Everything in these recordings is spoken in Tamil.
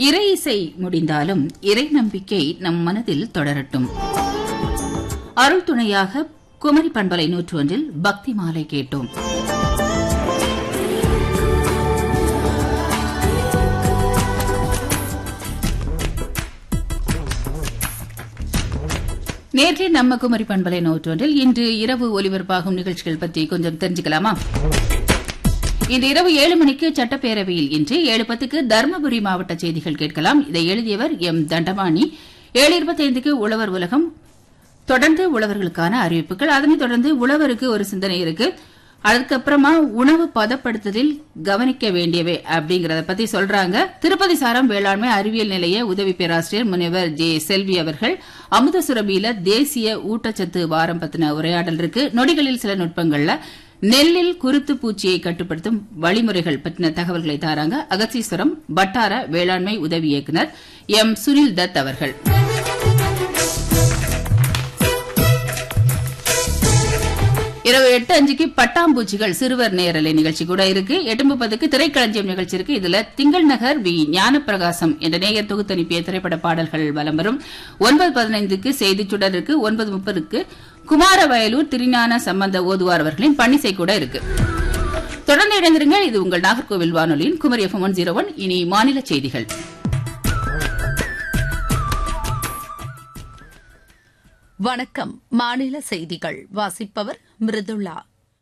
இறை இசை முடிந்தாலும் இறை நம்பிக்கை நம் மனதில் தொடரட்டும் அருள் துணையாக குமரி பண்பலை நூற்று ஒன்றில் பக்தி மாலை கேட்டோம் நேற்றே நம்ம குமரி பண்பலை நூற்றொன்றில் இன்று இரவு ஒலிபரப்பாகும் நிகழ்ச்சிகள் பற்றி கொஞ்சம் தெரிஞ்சுக்கலாமா இன்று இரவு ஏழு மணிக்கு சட்டப்பேரவையில் இன்று ஏழு பத்துக்கு தருமபுரி மாவட்ட செய்திகள் கேட்கலாம் இதை எழுதியவர் எம் தண்டபாணி ஏழு இருபத்தைந்துக்கு உழவர் உலகம் தொடர்ந்து உழவர்களுக்கான அறிவிப்புகள் அதனைத் தொடர்ந்து உழவருக்கு ஒரு சிந்தனை இருக்கு அதுக்கப்புறமா உணவு பதப்படுத்துதலில் கவனிக்க வேண்டியவை அப்படிங்கறத பத்தி சொல்றாங்க திருப்பதி சாரம் வேளாண்மை அறிவியல் நிலைய உதவி பேராசிரியர் முனைவர் ஜே செல்வி அவர்கள் அமுத சுரபியில தேசிய ஊட்டச்சத்து வாரம் பத்தின உரையாடல் இருக்கு நொடிகளில் சில நுட்பங்கள்ல நெல்லில் குருத்து பூச்சியை கட்டுப்படுத்தும் வழிமுறைகள் பற்றின தகவல்களை தாராங்க அகசீஸ்வரம் வட்டார வேளாண்மை உதவி இயக்குநர் எம் சுனில் தத் அவர்கள் இரவு எட்டு அஞ்சுக்கு பட்டாம்பூச்சிகள் சிறுவர் நேரலை நிகழ்ச்சி கூட இருக்கு எட்டு முப்பதுக்கு திரைக்களஞ்சியம் நிகழ்ச்சி இருக்கு இதுல திங்கள் நகர் வி ஞானப்பிரகாசம் என்ற நேயர் தொகுத்து அனுப்பிய திரைப்பட பாடல்கள் வலம் வரும் ஒன்பது பதினைந்துக்கு செய்திச் சுடர் இருக்கு ஒன்பது முப்பதுக்கு குமாரவயலூர் திருஞான சம்பந்த ஓதுவார் அவர்களின் பன்னிசை கூட இருக்கு தொடர்ந்து இணைந்திருங்கள் இது உங்கள் நாகர்கோவில் வானொலியின் Kumari FM one zero one இனி மாநில செய்திகள் வணக்கம் மாநில செய்திகள் வாசிப்பவர் மிருதுளா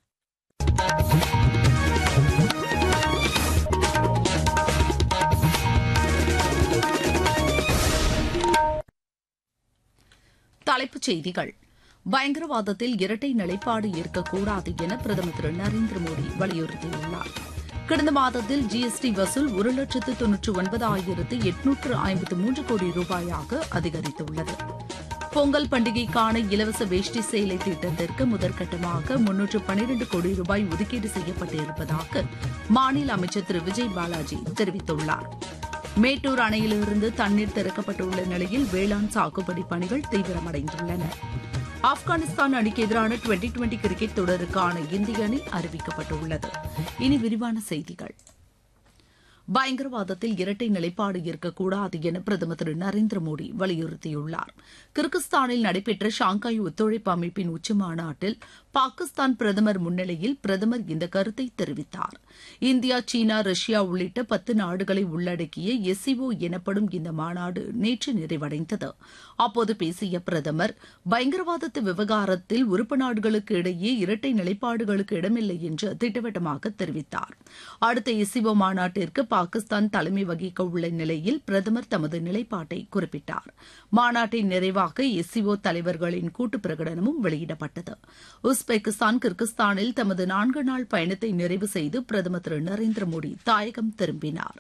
தலைப்புச் செய்திகள் பயங்கரவாதத்தில் இரட்டை நிலைப்பாடு இருக்கக்கூடாது என பிரதமர் திரு நரேந்திர மோடி வலியுறுத்தியுள்ளார் கடந்த மாதத்தில் ஜிஎஸ்டி வசூல் ஒரு லட்சத்து தொன்னூற்று ஒன்பதாயிரத்து எட்நூற்று ஐம்பத்து மூன்று கோடி ரூபாயாக அதிகரித்துள்ளது பொங்கல் பண்டிகைக்கான இலவச வேஷ்டி சேலை திட்டத்திற்கு முதற்கட்டமாக முன்னூற்று பனிரண்டு கோடி ரூபாய் ஒதுக்கீடு செய்யப்பட்டிருப்பதாக மாநில அமைச்சர் திரு விஜய் பாலாஜி தெரிவித்துள்ளார் மேட்டூர் அணையிலிருந்து தண்ணீர் திறக்கப்பட்டுள்ள நிலையில் வேளாண் சாகுபடி பணிகள் தீவிரமடைந்துள்ளன ஆப்கானிஸ்தான் அணிக்கு எதிரான டுவெண்டி டுவெண்டி கிரிக்கெட் தொடருக்கான இந்திய அணி அறிவிக்கப்பட்டுள்ளது இனி விரிவான செய்திகள் பயங்கரவாதத்தில் இரட்டை நிலைப்பாடு இருக்கக்கூடாது என பிரதமர் திரு நரேந்திர மோடி வலியுறுத்தியுள்ளார் கிர்கிஸ்தானில் நடைபெற்ற ஷாங்காய் ஒத்துழைப்பு அமைப்பின் உச்சி மாநாட்டில் பாகிஸ்தான் பிரதமர் முன்னிலையில் பிரதமர் இந்த கருத்தை தெரிவித்தார் இந்தியா சீனா ரஷ்யா உள்ளிட்ட பத்து நாடுகளை உள்ளடக்கிய எஸ்சிஓ எனப்படும் இந்த மாநாடு நேற்று நிறைவடைந்தது அப்போது பேசிய பிரதமர் பயங்கரவாதத்து விவகாரத்தில் உறுப்பு நாடுகளுக்கு இடையே இரட்டை நிலைப்பாடுகளுக்கு இடமில்லை என்று திட்டவட்டமாக தெரிவித்தார் அடுத்த எஸ்சிஓ மாநாட்டிற்கு பாகிஸ்தான் தலைமை வகிக்க உள்ள நிலையில் பிரதமர் தமது நிலைப்பாட்டை குறிப்பிட்டார் மாநாட்டின் நிறைவாக எஸ்சிஓ தலைவர்களின் கூட்டு பிரகடனமும் வெளியிடப்பட்டது உஸ்பெகிஸ்தான் கிர்கிஸ்தானில் தமது நான்கு நாள் பயணத்தை நிறைவு செய்து பிரதமர் திரு நரேந்திர மோடி தாயகம் திரும்பினார்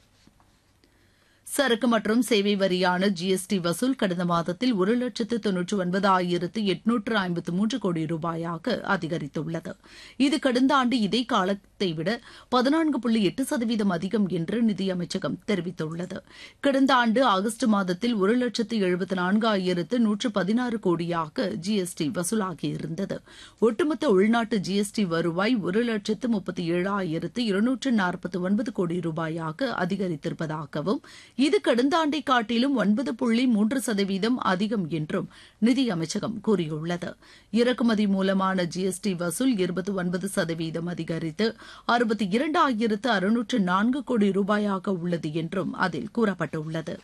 சரக்கு மற்றும் சேவை வரியான ஜிஎஸ்டி வசூல் கடந்த மாதத்தில் ஒரு லட்சத்து தொன்னூற்று ஒன்பதாயிரத்து எட்நூற்று ஐம்பத்து மூன்று கோடி ரூபாயாக அதிகரித்துள்ளது இது கடந்த ஆண்டு இதே காலத்தை விட பதினான்கு புள்ளி எட்டு சதவீதம் அதிகம் என்று நிதியமைச்சகம் தெரிவித்துள்ளது கடந்த ஆண்டு ஆகஸ்ட் மாதத்தில் ஒரு லட்சத்து எழுபத்து நான்காயிரத்து நூற்று பதினாறு கோடியாக ஜிஎஸ்டி வசூலாகியிருந்தது ஒட்டுமொத்த உள்நாட்டு ஜிஎஸ்டி வருவாய் ஒரு லட்சத்து முப்பத்தி ஏழாயிரத்து இருநூற்று நாற்பத்தி ஒன்பது கோடி ரூபாயாக அதிகரித்திருப்பதாகவும் இது கடந்த ஆண்டை காட்டிலும் ஒன்பது புள்ளி மூன்று சதவீதம் அதிகம் என்றும் நிதி அமைச்சகம் கூறியுள்ளது இறக்குமதி மூலமான ஜிஎஸ்டி வசூல் இருபத்தி ஒன்பது சதவீதம் அதிகரித்து அறுபத்தி இரண்டாயிரத்து அறுநூற்று நான்கு கோடி ரூபாயாக உள்ளது என்றும் அதில் கூறப்பட்டுள்ளது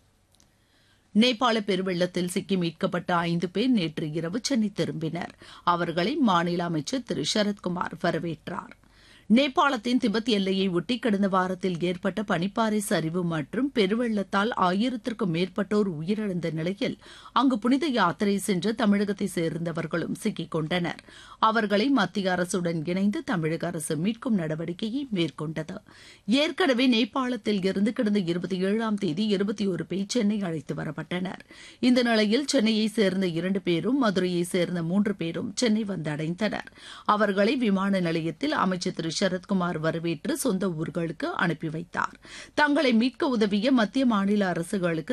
நேபாள பெருவெள்ளத்தில் சிக்கி மீட்கப்பட்ட ஐந்து பேர் நேற்று இரவு சென்னை திரும்பினர் அவர்களை மாநில அமைச்சர் திரு சரத்குமார் வரவேற்றார் நேபாளத்தின் திபெத் எல்லையை ஒட்டி கடந்த வாரத்தில் ஏற்பட்ட பனிப்பாறை சரிவு மற்றும் பெருவெள்ளத்தால் ஆயிரத்திற்கும் மேற்பட்டோர் உயிரிழந்த நிலையில் அங்கு புனித யாத்திரை சென்ற தமிழகத்தை சேர்ந்தவர்களும் சிக்கிக் கொண்டனர் அவர்களை மத்திய அரசுடன் இணைந்து தமிழக அரசு மீட்கும் நடவடிக்கையை மேற்கொண்டது ஏற்கனவே நேபாளத்தில் இருந்து கடந்த இருபத்தி ஏழாம் தேதி இருபத்தி ஒரு பேர் சென்னை அழைத்து வரப்பட்டனர் இந்த நிலையில் சென்னையை சேர்ந்த இரண்டு பேரும் மதுரையை சேர்ந்த மூன்று பேரும் சென்னை வந்தடைந்தனர் அவர்களை விமான நிலையத்தில் அமைச்சர் திரு சரத்குமார் வரவேற்று சொந்த ஊர்களுக்கு அனுப்பி வைத்தார் தங்களை மீட்க உதவிய மத்திய மாநில அரசுகளுக்கு